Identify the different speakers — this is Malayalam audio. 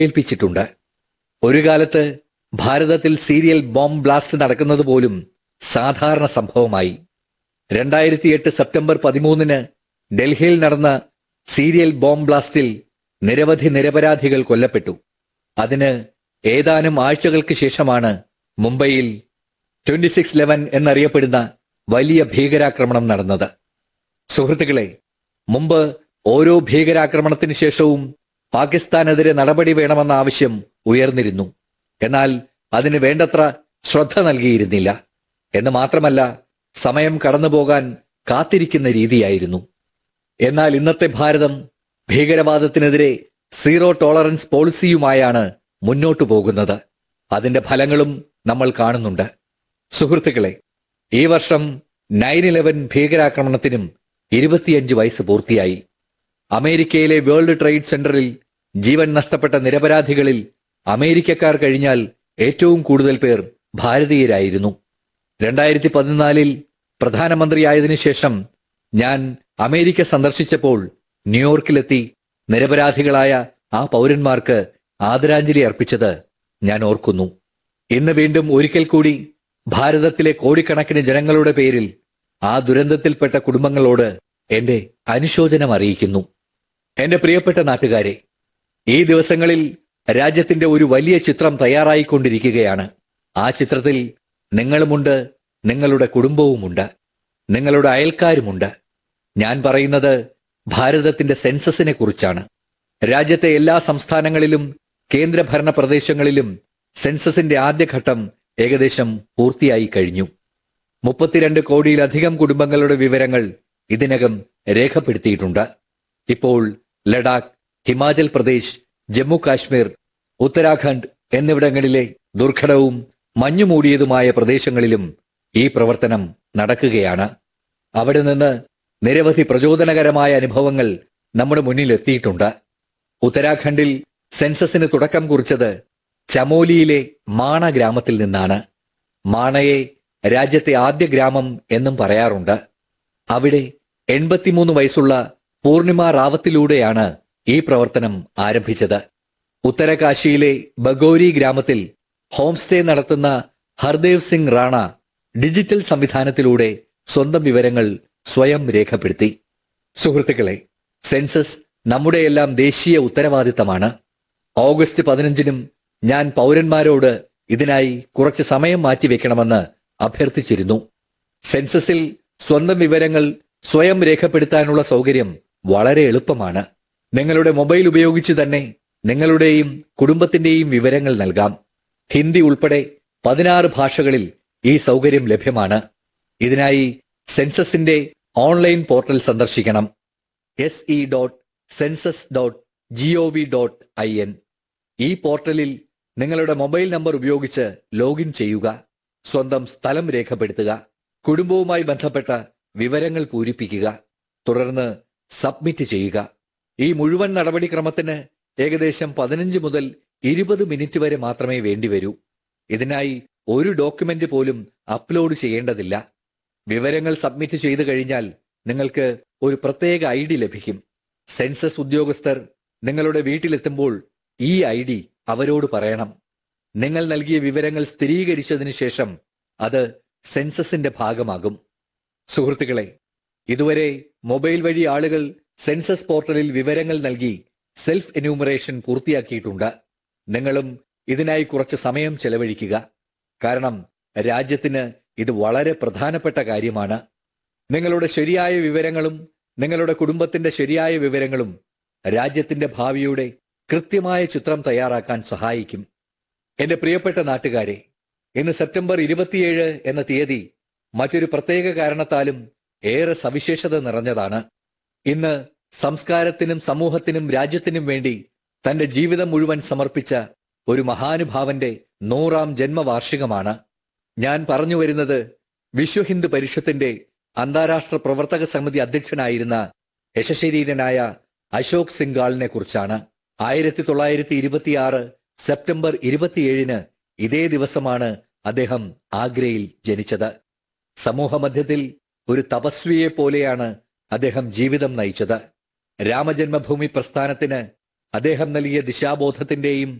Speaker 1: ഏൽപ്പിച്ചിട്ടുണ്ട് ഒരു കാലത്ത് ഭാരതത്തിൽ സീരിയൽ ബോംബ് ബ്ലാസ്റ്റ് നടക്കുന്നത് പോലും സാധാരണ സംഭവമായി രണ്ടായിരത്തി എട്ട് സെപ്റ്റംബർ പതിമൂന്നിന് ഡൽഹിയിൽ നടന്ന സീരിയൽ ബോംബ് ബ്ലാസ്റ്റിൽ നിരവധി നിരപരാധികൾ കൊല്ലപ്പെട്ടു അതിന് ഏതാനും ആഴ്ചകൾക്ക് ശേഷമാണ് മുംബൈയിൽ ട്വന്റി സിക്സ് ലെവൻ എന്നറിയപ്പെടുന്ന വലിയ ഭീകരാക്രമണം നടന്നത് സുഹൃത്തുക്കളെ മുമ്പ് ഓരോ ഭീകരാക്രമണത്തിന് ശേഷവും പാകിസ്ഥാനെതിരെ നടപടി വേണമെന്ന ആവശ്യം ഉയർന്നിരുന്നു എന്നാൽ അതിന് വേണ്ടത്ര ശ്രദ്ധ നൽകിയിരുന്നില്ല എന്ന് മാത്രമല്ല സമയം കടന്നുപോകാൻ കാത്തിരിക്കുന്ന രീതിയായിരുന്നു എന്നാൽ ഇന്നത്തെ ഭാരതം ഭീകരവാദത്തിനെതിരെ സീറോ ടോളറൻസ് പോളിസിയുമായാണ് മുന്നോട്ടു പോകുന്നത് അതിന്റെ ഫലങ്ങളും നമ്മൾ കാണുന്നുണ്ട് സുഹൃത്തുക്കളെ ഈ വർഷം നയൻ ഇലവൻ ഭീകരാക്രമണത്തിനും ഇരുപത്തിയഞ്ച് വയസ്സ് പൂർത്തിയായി അമേരിക്കയിലെ വേൾഡ് ട്രേഡ് സെന്ററിൽ ജീവൻ നഷ്ടപ്പെട്ട നിരപരാധികളിൽ അമേരിക്കക്കാർ കഴിഞ്ഞാൽ ഏറ്റവും കൂടുതൽ പേർ ഭാരതീയരായിരുന്നു രണ്ടായിരത്തി പതിനാലിൽ പ്രധാനമന്ത്രിയായതിനു ശേഷം ഞാൻ അമേരിക്ക സന്ദർശിച്ചപ്പോൾ ന്യൂയോർക്കിലെത്തി നിരപരാധികളായ ആ പൗരന്മാർക്ക് ആദരാഞ്ജലി അർപ്പിച്ചത് ഞാൻ ഓർക്കുന്നു ഇന്ന് വീണ്ടും ഒരിക്കൽ കൂടി ഭാരതത്തിലെ കോടിക്കണക്കിന് ജനങ്ങളുടെ പേരിൽ ആ ദുരന്തത്തിൽപ്പെട്ട കുടുംബങ്ങളോട് എന്റെ അനുശോചനം അറിയിക്കുന്നു എന്റെ പ്രിയപ്പെട്ട നാട്ടുകാരെ ഈ ദിവസങ്ങളിൽ രാജ്യത്തിന്റെ ഒരു വലിയ ചിത്രം തയ്യാറായിക്കൊണ്ടിരിക്കുകയാണ് ആ ചിത്രത്തിൽ നിങ്ങളുമുണ്ട് നിങ്ങളുടെ കുടുംബവുമുണ്ട് നിങ്ങളുടെ അയൽക്കാരുമുണ്ട് ഞാൻ പറയുന്നത് ഭാരതത്തിന്റെ സെൻസസിനെ കുറിച്ചാണ് രാജ്യത്തെ എല്ലാ സംസ്ഥാനങ്ങളിലും കേന്ദ്രഭരണ പ്രദേശങ്ങളിലും സെൻസസിന്റെ ആദ്യഘട്ടം ഏകദേശം പൂർത്തിയായി കഴിഞ്ഞു മുപ്പത്തിരണ്ട് കോടിയിലധികം കുടുംബങ്ങളുടെ വിവരങ്ങൾ ഇതിനകം രേഖപ്പെടുത്തിയിട്ടുണ്ട് ഇപ്പോൾ ലഡാക്ക് ഹിമാചൽ പ്രദേശ് ജമ്മു കാശ്മീർ ഉത്തരാഖണ്ഡ് എന്നിവിടങ്ങളിലെ ദുർഘടവും മഞ്ഞുമൂടിയതുമായ പ്രദേശങ്ങളിലും ഈ പ്രവർത്തനം നടക്കുകയാണ് അവിടെ നിന്ന് നിരവധി പ്രചോദനകരമായ അനുഭവങ്ങൾ നമ്മുടെ മുന്നിൽ എത്തിയിട്ടുണ്ട് ഉത്തരാഖണ്ഡിൽ സെൻസസിന് തുടക്കം കുറിച്ചത് ചമോലിയിലെ മാണ ഗ്രാമത്തിൽ നിന്നാണ് മാണയെ രാജ്യത്തെ ആദ്യ ഗ്രാമം എന്നും പറയാറുണ്ട് അവിടെ എൺപത്തിമൂന്ന് വയസ്സുള്ള പൂർണിമ റാവത്തിലൂടെയാണ് ഈ പ്രവർത്തനം ആരംഭിച്ചത് ഉത്തരകാശിയിലെ ബഗോരി ഗ്രാമത്തിൽ ഹോം സ്റ്റേ നടത്തുന്ന ഹർദേവ് സിംഗ് റാണ ഡിജിറ്റൽ സംവിധാനത്തിലൂടെ സ്വന്തം വിവരങ്ങൾ സ്വയം രേഖപ്പെടുത്തി സുഹൃത്തുക്കളെ സെൻസസ് നമ്മുടെയെല്ലാം ദേശീയ ഉത്തരവാദിത്തമാണ് ഓഗസ്റ്റ് പതിനഞ്ചിനും ഞാൻ പൗരന്മാരോട് ഇതിനായി കുറച്ച് സമയം മാറ്റിവെക്കണമെന്ന് അഭ്യർത്ഥിച്ചിരുന്നു സെൻസസിൽ സ്വന്തം വിവരങ്ങൾ സ്വയം രേഖപ്പെടുത്താനുള്ള സൗകര്യം വളരെ എളുപ്പമാണ് നിങ്ങളുടെ മൊബൈൽ ഉപയോഗിച്ച് തന്നെ നിങ്ങളുടെയും കുടുംബത്തിന്റെയും വിവരങ്ങൾ നൽകാം ഹിന്ദി ഉൾപ്പെടെ പതിനാറ് ഭാഷകളിൽ ഈ സൗകര്യം ലഭ്യമാണ് ഇതിനായി സെൻസസിന്റെ ഓൺലൈൻ പോർട്ടൽ സന്ദർശിക്കണം S E dot census dot G O V dot I N ഈ പോർട്ടലിൽ നിങ്ങളുടെ മൊബൈൽ നമ്പർ ഉപയോഗിച്ച് ലോഗിൻ ചെയ്യുക സ്വന്തം സ്ഥലം രേഖപ്പെടുത്തുക കുടുംബവുമായി ബന്ധപ്പെട്ട വിവരങ്ങൾ പൂരിപ്പിക്കുക തുടർന്ന് സബ്മിറ്റ് ചെയ്യുക ഈ മുഴുവൻ നടപടിക്രമത്തിന് ഏകദേശം പതിനഞ്ച് മുതൽ ഇരുപത് മിനിറ്റ് വരെ മാത്രമേ വേണ്ടിവരൂ ഇതിനായി ഒരു ഡോക്യുമെന്റ് പോലും അപ്ലോഡ് ചെയ്യേണ്ടതില്ല വിവരങ്ങൾ സബ്മിറ്റ് ചെയ്തു കഴിഞ്ഞാൽ നിങ്ങൾക്ക് ഒരു പ്രത്യേക ഐ ഡി ലഭിക്കും സെൻസസ് ഉദ്യോഗസ്ഥർ നിങ്ങളുടെ വീട്ടിലെത്തുമ്പോൾ ഈ ഐ ഡി അവരോട് പറയണം നിങ്ങൾ നൽകിയ വിവരങ്ങൾ സ്ഥിരീകരിച്ചതിന് ശേഷം അത് സെൻസസിന്റെ ഭാഗമാകും സുഹൃത്തുക്കളെ ഇതുവരെ മൊബൈൽ വഴി ആളുകൾ സെൻസസ് പോർട്ടലിൽ വിവരങ്ങൾ നൽകി സെൽഫ് എന്യൂമറേഷൻ പൂർത്തിയാക്കിയിട്ടുണ്ട് നിങ്ങളും ഇതിനായി കുറച്ച് സമയം ചെലവഴിക്കുക കാരണം രാജ്യത്തിന് ഇത് വളരെ പ്രധാനപ്പെട്ട കാര്യമാണ് നിങ്ങളുടെ ശരിയായ വിവരങ്ങളും നിങ്ങളുടെ കുടുംബത്തിന്റെ ശരിയായ വിവരങ്ങളും രാജ്യത്തിന്റെ ഭാവിയുടെ കൃത്യമായ ചിത്രം തയ്യാറാക്കാൻ സഹായിക്കും എന്റെ പ്രിയപ്പെട്ട നാട്ടുകാരെ ഇന്ന് സെപ്റ്റംബർ ഇരുപത്തിയേഴ് എന്ന തീയതി മറ്റൊരു പ്രത്യേക കാരണത്താലും ഏറെ സവിശേഷത നിറഞ്ഞതാണ് ഇന്ന് സംസ്കാരത്തിനും സമൂഹത്തിനും രാജ്യത്തിനും വേണ്ടി തന്റെ ജീവിതം മുഴുവൻ സമർപ്പിച്ച ഒരു മഹാനുഭാവന്റെ നൂറാം ജന്മവാർഷികമാണ് ഞാൻ പറഞ്ഞു വരുന്നത് വിശ്വ ഹിന്ദു പരിഷത്തിന്റെ അന്താരാഷ്ട്ര പ്രവർത്തക സമിതി അധ്യക്ഷനായിരുന്ന യശശരീരനായ അശോക് സിംഗാളിനെ കുറിച്ചാണ് ആയിരത്തി തൊള്ളായിരത്തി ഇരുപത്തിയാറ് സെപ്റ്റംബർ ഇരുപത്തിയേഴിന് ഇതേ ദിവസമാണ് അദ്ദേഹം ആഗ്രയിൽ ജനിച്ചത് സമൂഹമധ്യത്തിൽ ഒരു തപസ്വിയെ പോലെയാണ് അദ്ദേഹം ജീവിതം നയിച്ചത് രാമജന്മഭൂമി പ്രസ്ഥാനത്തിന് അദ്ദേഹം നൽകിയ ദിശാബോധത്തിന്റെയും